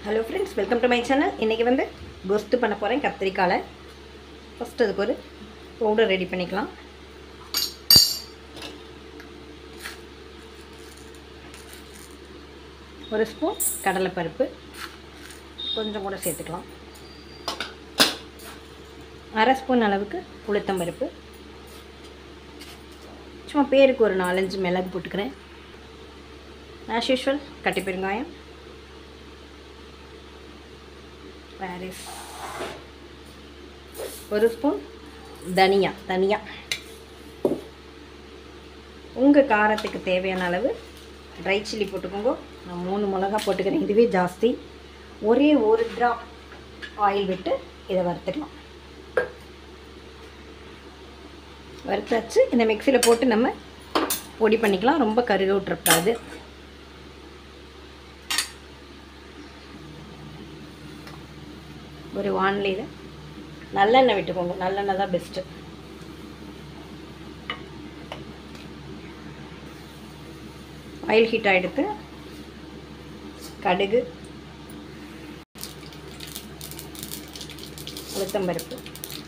hello friends welcome to my channel இன்றைக்கி வந்து கொஸ்து பண்ண போகிறேன் கத்திரிக்காயில் ஃபஸ்ட் அதுக்கு ஒரு பவுடர் ரெடி பண்ணிக்கலாம் ஒரு ஸ்பூன் கடலைப்பருப்பு கொஞ்சம் கூட சேர்த்துக்கலாம் அரை ஸ்பூன் அளவுக்கு உளுத்தம்பருப்பு சும்மா பேருக்கு ஒரு நாலஞ்சு மிளகு போட்டுக்கிறேன் ஆஸ் யூஷுவல் கட்டி பெருங்காயம் பாரிஸ் ஒரு ஸ்பூன் தனியா தனியா உங்கள் காரத்துக்கு தேவையான அளவு ட்ரை சில்லி போட்டுக்கோங்க நான் மூணு மிளகா போட்டுக்கிறேன் இதுவே ஜாஸ்தி ஒரே ஒரு ட்ராப் ஆயில் விட்டு இதை வறுத்துக்கலாம் வறுத்தாச்சு இந்த மிக்சியில் போட்டு நம்ம பொடி பண்ணிக்கலாம் ரொம்ப கருக விட்டுறக்கூடாது ஒரு வானிலையில் நல்லெண்ணெய் விட்டுக்கோங்க நல்லெண்ணெய் தான் பெஸ்ட்டு ஆயில் ஹீட் ஆகிடுத்து கடுகு உளுத்தம்பருப்பு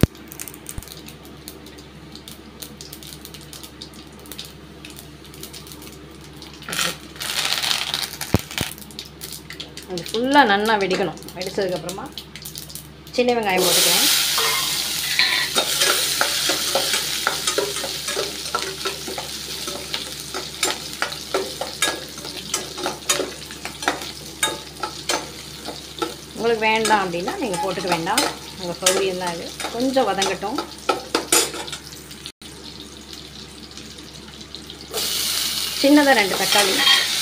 அது ஃபுல்லாக நன்னா வெடிக்கணும் வெடிச்சதுக்கப்புறமா சின்ன வெங்காயம் போட்டுக்கிறேன் உங்களுக்கு வேண்டாம் அப்படின்னா நீங்கள் போட்டுக்க வேண்டாம் உங்கள் சௌரியம் தான் இது கொஞ்சம் வதங்கட்டும் சின்னதாக ரெண்டு தக்காளி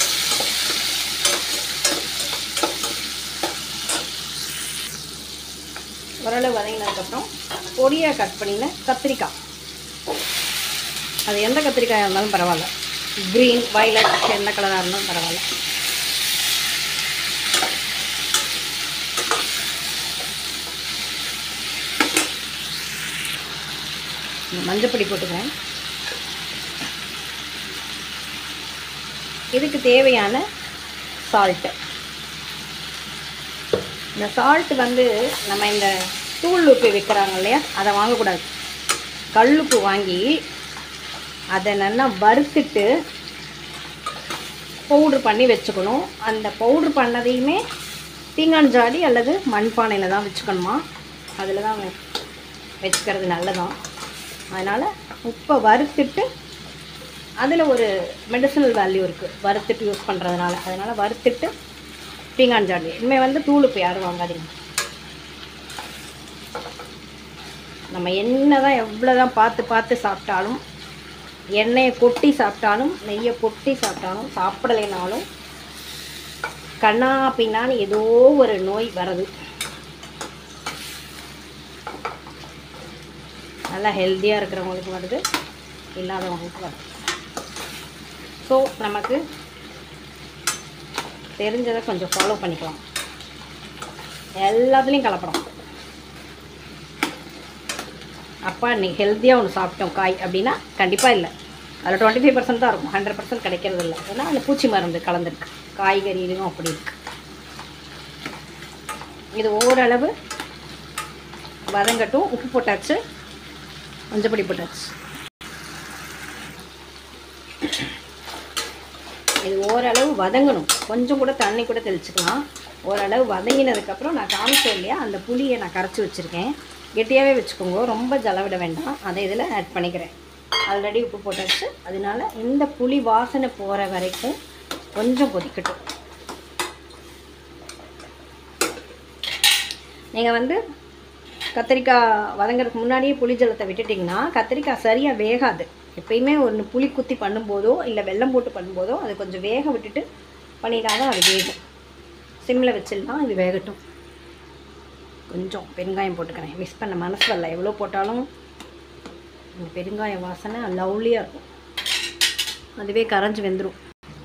ஓரளவு வதங்கினதுக்கப்புறம் பொடியாக கட் பண்ணின கத்திரிக்காய் அது எந்த கத்திரிக்காயாக இருந்தாலும் பரவாயில்ல க்ரீன் வயலட் எந்த கலராக இருந்தாலும் பரவாயில்ல மஞ்சப்பொடி போட்டுக்கிறேன் இதுக்கு தேவையான சால்ட்டு இந்த சால்ட் வந்து நம்ம இந்த தூள் உப்பு விற்கிறாங்க இல்லையா அதை வாங்கக்கூடாது கல்லுப்பு வாங்கி அதை நல்லா வறுத்துட்டு பவுட்ரு பண்ணி வச்சுக்கணும் அந்த பவுட்ரு பண்ணதையுமே பீங்கான் ஜாடி அல்லது மண்பானையில் தான் வச்சுக்கணுமா அதில் தான் வச்சுக்கிறது நல்லதான் அதனால் உப்பை வறுத்துட்டு அதில் ஒரு மெடிசனல் வேல்யூ இருக்குது வறுத்துட்டு யூஸ் பண்ணுறதுனால அதனால் வறுத்துட்டு பீங்கான் ஜாடி இனிமேல் வந்து தூளுப்பு யாரும் வாங்காதீங்க நம்ம என்ன தான் எவ்வளோ தான் பார்த்து பார்த்து சாப்பிட்டாலும் எண்ணெயை கொட்டி சாப்பிட்டாலும் நெய்யை கொட்டி சாப்பிட்டாலும் சாப்பிடலைனாலும் கண்ணா பின்னான்னு ஏதோ ஒரு நோய் வருது நல்லா ஹெல்த்தியாக இருக்கிறவங்களுக்கு வருது இல்லாதவங்களுக்கு வருது ஸோ நமக்கு தெரிஞ்சதை கொஞ்சம் ஃபாலோ பண்ணிக்கலாம் எல்லாத்துலேயும் கலப்படம் அப்பா இன்னைக்கு ஹெல்த்தியாக ஒன்று சாப்பிட்டோம் காய் அப்படின்னா கண்டிப்பாக இல்லை அதில் டுவெண்ட்டி ஃபைவ் பர்சன்ட் தான் இருக்கும் ஹண்ட்ரட் பர்சன்ட் கிடைக்கிறது இல்லை ஏன்னா அந்த பூச்சி மருந்து கலந்துருக்கு காய்கறியிலையும் அப்படி இருக்கு இது ஓரளவு வதங்கட்டும் உப்பு போட்டாச்சு மஞ்சப்பொடி போட்டாச்சு இது ஓரளவு வதங்கணும் கொஞ்சம் கூட தண்ணி கூட தெளிச்சுக்கலாம் ஓரளவு வதங்கினதுக்கப்புறம் நான் காமிச்சேன் இல்லையா அந்த புளியை நான் கரைச்சி வச்சுருக்கேன் கெட்டியாகவே வச்சுக்கோங்க ரொம்ப ஜலவிட வேண்டாம் அதை இதில் ஆட் பண்ணிக்கிறேன் ஆல்ரெடி உப்பு போட்டாச்சு அதனால இந்த புளி வாசனை போகிற வரைக்கும் கொஞ்சம் கொதிக்கட்டும் நீங்கள் வந்து கத்திரிக்காய் வதங்கிறதுக்கு முன்னாடியே புளி ஜலத்தை விட்டுட்டிங்கன்னா கத்திரிக்காய் சரியாக வேகாது எப்பயுமே ஒன்று புளி குத்தி பண்ணும்போதோ இல்லை வெல்லம் போட்டு பண்ணும்போதோ அது கொஞ்சம் வேக விட்டுட்டு பண்ணிட்டாதான் அது வேகும் சிம்மில் வச்சிடலாம் இது வேகட்டும் கொஞ்சம் பெருங்காயம் போட்டுக்கிறேன் மிஸ் பண்ண மனசு வரல எவ்வளோ போட்டாலும் இந்த பெருங்காய வாசனை லவ்லியாக இருக்கும் அதுவே கரைஞ்சி வெந்துடும்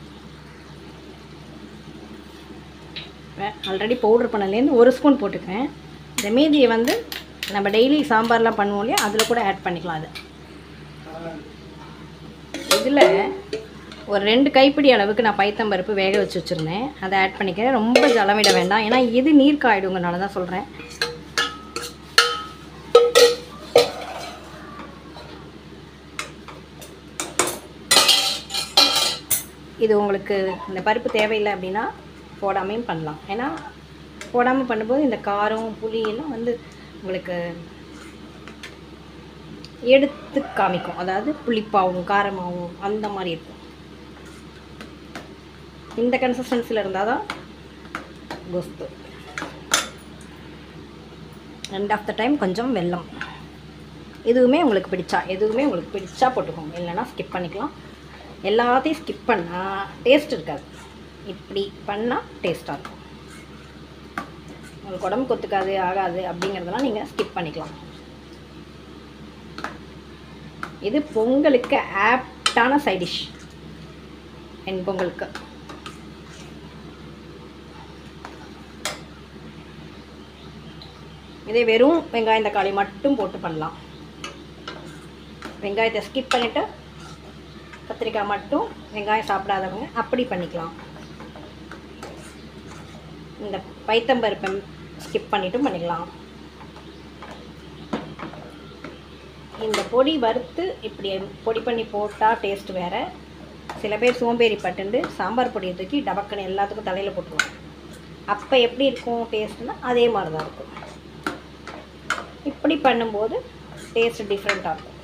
ஆல்ரெடி பவுடர் பண்ணலேருந்து ஒரு ஸ்பூன் போட்டுக்கிறேன் இந்த மீதியை வந்து நம்ம டெய்லி சாம்பார்லாம் பண்ணுவோம் இல்லையா அதில் கூட ஆட் பண்ணிக்கலாம் அது இதில் ஒரு ரெண்டு கைப்பிடி அளவுக்கு நான் பைத்தம்பருப்பு வேக வச்சு வச்சுருந்தேன் அதை ஆட் பண்ணிக்கிறேன் ரொம்ப ஜலமிட வேண்டாம் ஏன்னா இது நீர் காயிடுங்கனால தான் சொல்கிறேன் இது உங்களுக்கு இந்த பருப்பு தேவையில்லை அப்படின்னா போடாமையும் பண்ணலாம் ஏன்னா போடாமல் பண்ணும்போது இந்த காரம் புளி எல்லாம் வந்து உங்களுக்கு எடுத்து காமிக்கும் அதாவது புளிப்பாகவும் காரமாகவும் அந்த மாதிரி இருக்கும் இந்த கன்சிஸ்டன்சியில் இருந்தால் தான் கோஸ்து ரெண்ட் ஆஃப் த டைம் கொஞ்சம் வெல்லம் எதுவுமே உங்களுக்கு பிடிச்சா எதுவுமே உங்களுக்கு பிடிச்சா போட்டுக்கோங்க இல்லைன்னா ஸ்கிப் பண்ணிக்கலாம் எல்லாத்தையும் ஸ்கிப் பண்ணால் டேஸ்ட் இருக்காது இப்படி பண்ணால் டேஸ்ட்டாக இருக்கும் உங்களுக்கு உடம்பு கொத்துக்காது ஆகாது அப்படிங்கிறதெல்லாம் நீங்கள் ஸ்கிப் பண்ணிக்கலாம் இது பொங்கலுக்கு ஆப்டான சைடிஷ் என் பொங்கலுக்கு இதே வெறும் வெங்காயம் தக்காளி மட்டும் போட்டு பண்ணலாம் வெங்காயத்தை ஸ்கிப் பண்ணிவிட்டு கத்திரிக்காய் மட்டும் வெங்காயம் சாப்பிடாதவங்க அப்படி பண்ணிக்கலாம் இந்த பைத்தம்பருப்பை ஸ்கிப் பண்ணிட்டும் பண்ணிக்கலாம் இந்த பொடி வறுத்து இப்படி பொடி பண்ணி போட்டால் டேஸ்ட் வேறு சில பேர் சோம்பேறி பட்டுண்டு சாம்பார் பொடியை தூக்கி டபக்குன்னு எல்லாத்துக்கும் தலையில் போட்டுருவாங்க அப்போ எப்படி இருக்கும் டேஸ்ட்னா அதே மாதிரி தான் இருக்கும் இப்படி பண்ணும்போது டேஸ்ட் டிஃப்ரெண்ட்டாக இருக்கும்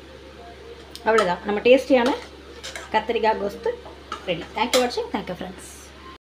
அவ்வளோதான் நம்ம டேஸ்டியான கத்திரிக்காய் கோஸ்து ரெடி தேங்க்யூ வாட்சிங் தேங்க்யூ ஃப்ரெண்ட்ஸ்